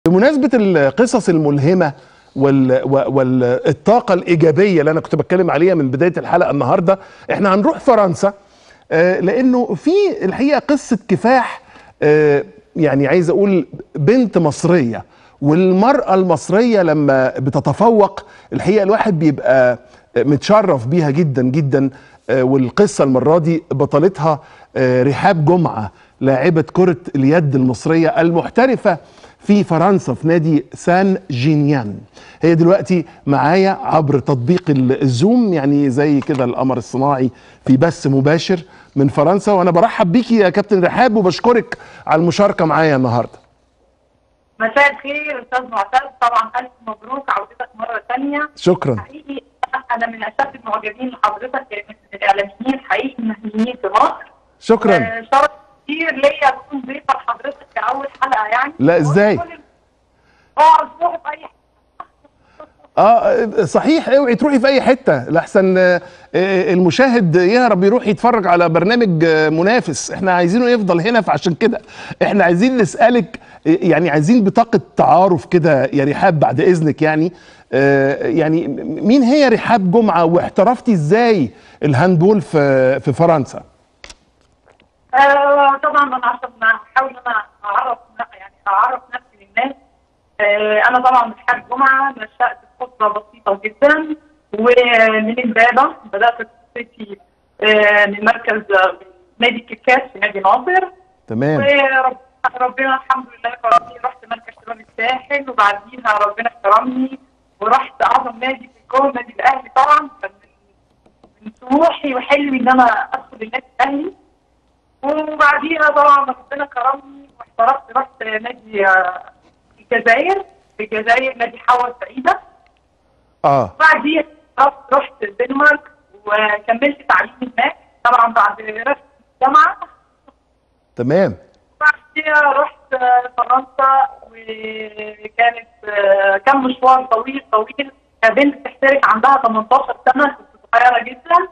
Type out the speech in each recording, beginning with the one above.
بمناسبة القصص الملهمة وال... والطاقة الإيجابية اللي أنا كنت بتكلم عليها من بداية الحلقة النهاردة إحنا هنروح فرنسا آه، لأنه في الحقيقة قصة كفاح آه، يعني عايز أقول بنت مصرية والمرأة المصرية لما بتتفوق الحقيقة الواحد بيبقى متشرف بيها جدا جدا آه، والقصة المرة دي بطلتها آه، رحاب جمعة لاعبة كرة اليد المصرية المحترفة في فرنسا في نادي سان جينيان هي دلوقتي معايا عبر تطبيق ال- الزوم يعني زي كده القمر الصناعي في بث مباشر من فرنسا وانا برحب بيكي يا كابتن رحاب وبشكرك على المشاركة معايا النهارده مساء الخير استاذ معتز طبعا الف مبروك عودتك مره ثانيه شكرا حقيقي انا من اشد المعجبين لحضرتك من الاعلاميين حقيقي المهنيين في مصر شكرا آه، شرف كتير ليا اكون ضيفه لحضرتك في اول حلقه يعني لا، إزاي؟ كل- اه اسبوع في اي حته اه صحيح اوعي تروحي في اي حته لحسن آه، آه، المشاهد يهرب يروح يتفرج على برنامج آه، منافس احنا عايزينه يفضل هنا فعشان كده احنا عايزين نسالك آه، يعني عايزين بطاقه تعارف كده يا رحاب بعد اذنك يعني آه، يعني مين هي رحاب جمعه واحترفتي ازاي الهاندبول في في فرنسا آه طبعا انا عشان احاول ان انا اعرف يعني اعرف نفسي للناس آه انا طبعا رحاب جمعه نشات في فتره بسيطه جدا ومن امبابه بدات قصتي آه من مركز آه، نادي كيكات في نادي ناصر تمام وربنا الحمد لله كرمني رحت مركز شباب الساحل وبعديها ربنا كرمني ورحت اعظم نادي في الكون نادي الاهلي طبعا كان من- من طموحي وحلمي ان انا ادخل النادي الاهلي وبعديها طبعا ربنا كرمني واحترفت رحت نادي آه، الجزائر في الجزائر نادي حوا سعيده اه بعديها رحت رحت الدنمارك وكملت تعليمي هناك طبعا بعد رحت الجامعه تمام بعديها رحت آه، فرنسا وكانت آه، كان مشوار طويل طويل بنت تحترق عندها 18 سنه كنت صغيره جدا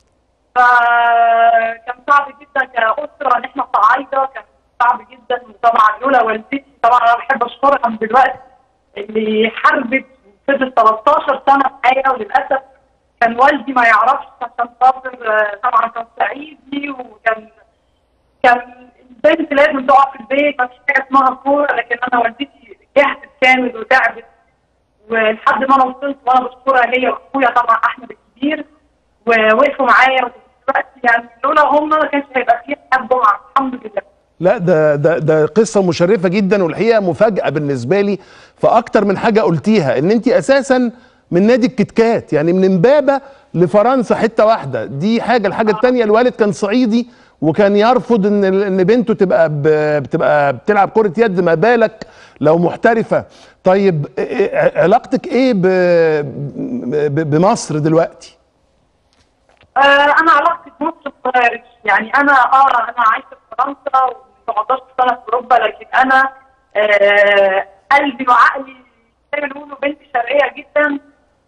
فكان صعب جدا كأسرة ان احنا صعايدة كان صعب جدا وطبعا لولا والدتي طبعا انا بحب اشكرها من دلوقتي اللي حاربت فضلت 13 سنة معايا وللأسف كان والدي ما يعرفش عشان خاطر آه، طبعا كان صعيدي وكان كان البنت لازم تقعد في البيت ما فيش حاجة اسمها كورة لكن انا والدتي جهدت كامل وتعبت ولحد ما انا وصلت وانا بشكرها هي واخويا طبعا احمد الكبير ووقفوا معايا دلوقتي يعني لولا هم ما كانش هيبقى فيه حد جمعه الحمد لله لا ده ده ده قصه مشرفه جدا والحقيقه مفاجاه بالنسبه لي فاكتر من حاجه قلتيها ان انت اساسا من نادي الكتكات يعني من امبابه لفرنسا حته واحده دي حاجه الحاجه الثانيه الوالد كان صعيدي وكان يرفض ان ان بنته تبقى ب- بتبقى بتلعب كره يد ما بالك لو محترفه طيب إيه- إيه- علاقتك ايه ب- ب- بمصر دلوقتي آه انا علاقتي بمصر ما اتغيرتش يعني انا اه انا عايشه في فرنسا و17 سنه في اوروبا لكن انا آه قلبي وعقلي زي ما بيقولوا بنت شرقيه جدا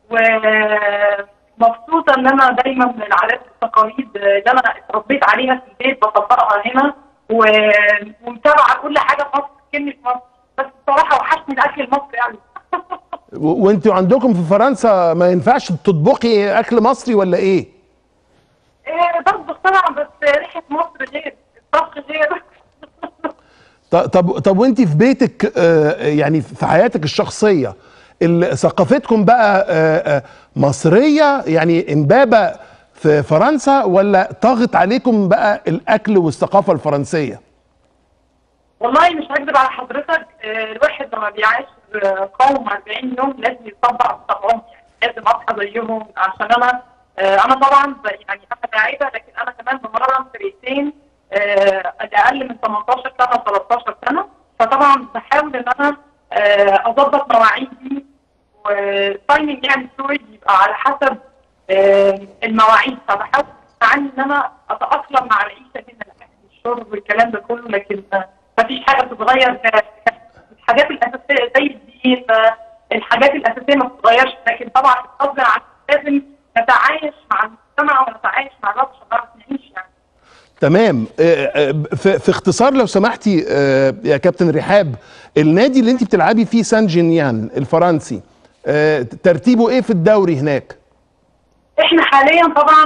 ومبسوطه ان انا دايما من العادات والتقاليد اللي انا اتربيت عليها في البيت بطبقها هنا و- ومتابعه كل حاجه في مصر كلمه مصر بس بصراحه وحشني الاكل المصري يعني و- وانتوا عندكم في فرنسا ما ينفعش تطبخي اكل مصري ولا ايه إيه بطبخ طبعا بس ريحه مصر غير الطبخ غير ط- طب طب وانت في بيتك آه، يعني في حياتك الشخصيه ال- ثقافتكم بقى آه، آه، مصريه يعني امبابه في فرنسا ولا طاغت عليكم بقى الاكل والثقافه الفرنسيه والله مش هكذب على حضرتك آه، الواحد لما بيعيش آه، قوم 40 يوم لازم يطبق بطبعهم يعني لازم اصحى زيهم عشان انا آه، انا طبعا ب- يعني انا لاعيبه لكن انا كمان بمرن فريقين آه، اقل من 18 سنه و 13 سنه فطبعا بحاول ان انا آه، اظبط مواعيدي والتايمنج يعني بتوعي يبقى على حسب آه، المواعيد فبحاول عني ان انا اتاقلم مع العيشه هنا الاكل والشرب والكلام ده كله لكن آه، مفيش حاجه بتتغير ك- ك- الحاجات الاساسيه زي الدين آه، الحاجات الاساسيه ما بتتغيرش لكن طبعا غصب عن لازم نتعايش مع المجتمع ونتعايش مع الوقت عشان نعرف نعيش يعني تمام آه، آه، في في اختصار لو سمحتي آه، يا كابتن رحاب النادي اللي انت بتلعبي فيه سان جينيان الفرنسي آه، ترتيبه ايه في الدوري هناك احنا حاليا طبعا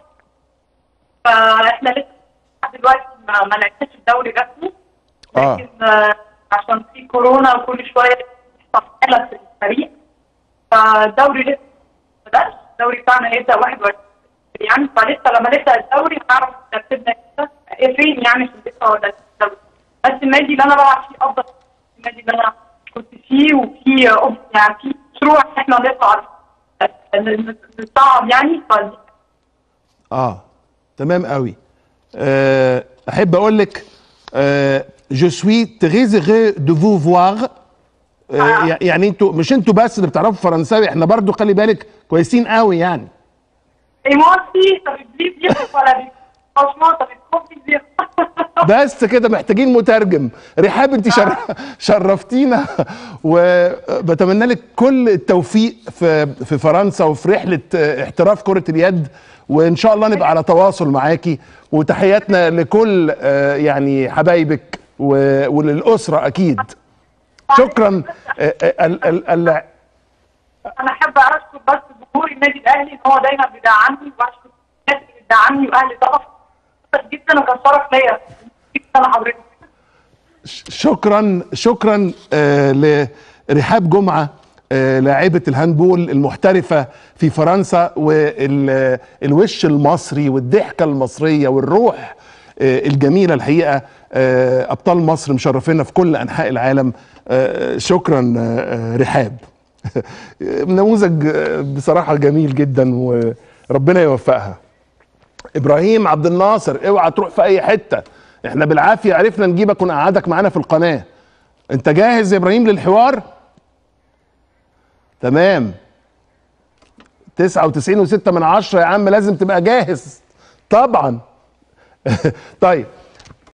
فاحنا لسه لحد دلوقتي ما ما لعبناش الدوري رسمي آه. لكن آه، عشان في كورونا وكل شويه بيحصل حاله في الفريق فالدوري لسه ما بدأش الدوري بتاعنا هيبدا 21 يعني فلسه لما نبدا الدوري هنعرف ترتيبنا كده ايه فين يعني في الليسته ولا في الدوري بس النادي اللي انا بلعب فيه افضل من النادي اللي انا كنت فيه وفي أوب- يعني في مشروع إن احنا نطلع نصعب يعني فدي اه تمام قوي آه، احب اقول لك جو سوي تري heureux de vous voir آه، آه. يعني انتوا مش انتوا بس اللي بتعرفوا فرنساوي احنا برضو خلي بالك كويسين قوي يعني Et moi aussi, ça fait plaisir de voir la vie. Franchement, ça fait trop plaisir. بس كده محتاجين مترجم رحاب انت شر... شرفتينا وبتمنى لك كل التوفيق في في فرنسا وفي رحله اه، احتراف كره اليد وان شاء الله نبقى على تواصل معاكي وتحياتنا لكل اه، يعني حبايبك و- وللاسره اكيد شكرا اه، اه، ال- ال- ال- انا احب اشكر بس جمهور النادي الاهلي ان هو دايما بيدعمني واشكر الناس اللي بتدعمني واهلي طبعا شكراً جدا وكان شرف ليا جدا لحضرتك شكرا شكرا آه لرحاب جمعه آه لاعبة الهاندبول المحترفة في فرنسا والوش المصري والضحكة المصرية والروح آه الجميلة الحقيقة آه أبطال مصر مشرفينا في كل أنحاء العالم آه شكرا آه آه، رحاب نموذج آه، بصراحة جميل جدا وربنا يوفقها ابراهيم عبد الناصر اوعى تروح في اي حته احنا بالعافيه عرفنا نجيبك ونقعدك معانا في القناه انت جاهز يا ابراهيم للحوار تمام 99 و6 من عشرة يا عم لازم تبقى جاهز طبعا طيب